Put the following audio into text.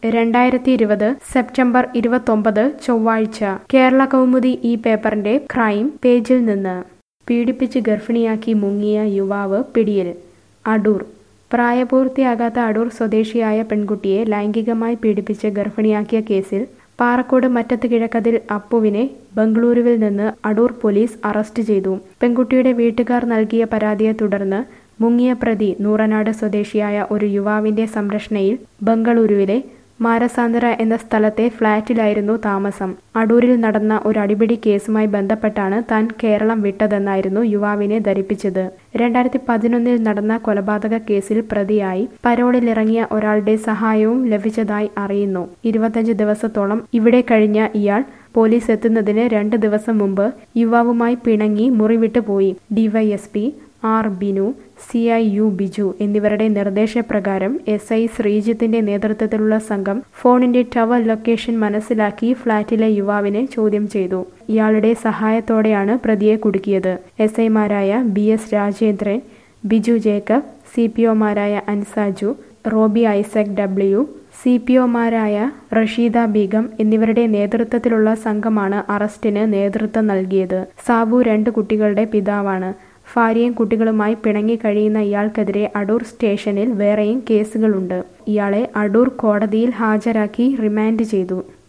രണ്ടായിരത്തി ഇരുപത് സെപ്റ്റംബർ ഇരുപത്തൊമ്പത് ചൊവ്വാഴ്ച കേരള കൗമുദി ഈ പേപ്പറിന്റെ ക്രൈം പേജിൽ നിന്ന് പീഡിപ്പിച്ച് ഗർഭിണിയാക്കി മുങ്ങിയ യുവാവ് പിടിയിൽ അടൂർ പ്രായപൂർത്തിയാകാത്ത അടൂർ സ്വദേശിയായ പെൺകുട്ടിയെ ലൈംഗികമായി പീഡിപ്പിച്ച് ഗർഭിണിയാക്കിയ കേസിൽ പാറക്കോട് മറ്റത്ത് കിഴക്കതിൽ അപ്പുവിനെ ബംഗളൂരുവിൽ നിന്ന് അടൂർ പോലീസ് അറസ്റ്റ് ചെയ്തു പെൺകുട്ടിയുടെ വീട്ടുകാർ നൽകിയ പരാതിയെ തുടർന്ന് മുങ്ങിയ പ്രതി നൂറനാട് സ്വദേശിയായ ഒരു യുവാവിന്റെ സംരക്ഷണയിൽ ബംഗളൂരുവിലെ മാരസാന്തര എന്ന സ്ഥലത്തെ ഫ്ളാറ്റിലായിരുന്നു താമസം അടൂരിൽ നടന്ന ഒരു അടിപിടി കേസുമായി ബന്ധപ്പെട്ടാണ് താൻ കേരളം വിട്ടതെന്നായിരുന്നു യുവാവിനെ ധരിപ്പിച്ചത് രണ്ടായിരത്തി പതിനൊന്നിൽ നടന്ന കൊലപാതക കേസിൽ പ്രതിയായി പരോളിലിറങ്ങിയ ഒരാളുടെ സഹായവും ലഭിച്ചതായി അറിയുന്നു ഇരുപത്തഞ്ച് ദിവസത്തോളം ഇവിടെ കഴിഞ്ഞ ഇയാൾ പോലീസ് എത്തുന്നതിന് രണ്ട് ദിവസം മുമ്പ് യുവാവുമായി പിണങ്ങി മുറിവിട്ടു പോയി DYSP R Binu C I U Biju എന്നിവരുടെ നിർദ്ദേശപ്രകാരം എസ് ഐ ശ്രീജിത്തിന്റെ നേതൃത്വത്തിലുള്ള സംഘം ഫോണിന്റെ ടവർ ലൊക്കേഷൻ മനസ്സിലാക്കി ഫ്ളാറ്റിലെ യുവാവിനെ ചോദ്യം ചെയ്തു ഇയാളുടെ സഹായത്തോടെയാണ് പ്രതിയെ കുടുക്കിയത് എസ് ഐമാരായ B S Rajendran Biju Jacob C P ഒമാരായ Ansaju Roby Isaac W C P ഒമാരായ റഷീദ ബീഗം എന്നിവരുടെ നേതൃത്വത്തിലുള്ള സംഘമാണ് അറസ്റ്റിന് നേതൃത്വം നൽകിയത് സാബു രണ്ട് കുട്ടികളുടെ പിതാവാണ് ഭാര്യയും കുട്ടികളുമായി പിണങ്ങി കഴിയുന്ന ഇയാൾക്കെതിരെ അടൂർ സ്റ്റേഷനിൽ വേറെയും കേസുകളുണ്ട് ഇയാളെ അടൂർ കോടതിയിൽ ഹാജരാക്കി റിമാൻഡ് ചെയ്തു